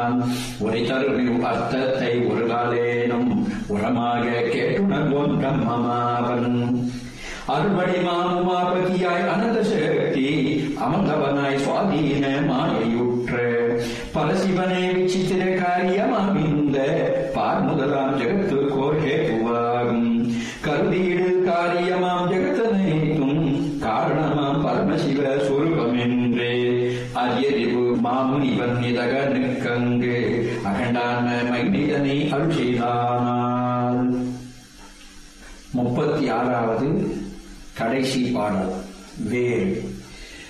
உரை தருவின் அர்த்தத்தை ஒரு காலேனும் உரமாக கேட்டுணர்வோம் பிரம்மமாவன் அறுபடி மாமுமாபதியாய் அனந்த சக்தி அமர்ந்தவனாய் சுவாதீன மாயையுற்ற பரசிவனே விசித்திர காரியமாமிந்த பார் முதலாம் ஜெகத்துக்கோர் ஹேதுவாகும் கருதீடு காரியமாம் ஜெகத்தனைத்தும் காரணமாம் பரமசிவ சுரூபமென்றே அரியறிவு மாமுனிவன் நிதக நிற்கங்கு அகண்டான மைனிதனை அருள் செய்தானால் முப்பத்தி ஆறாவது கடைசி பாடல் வேறு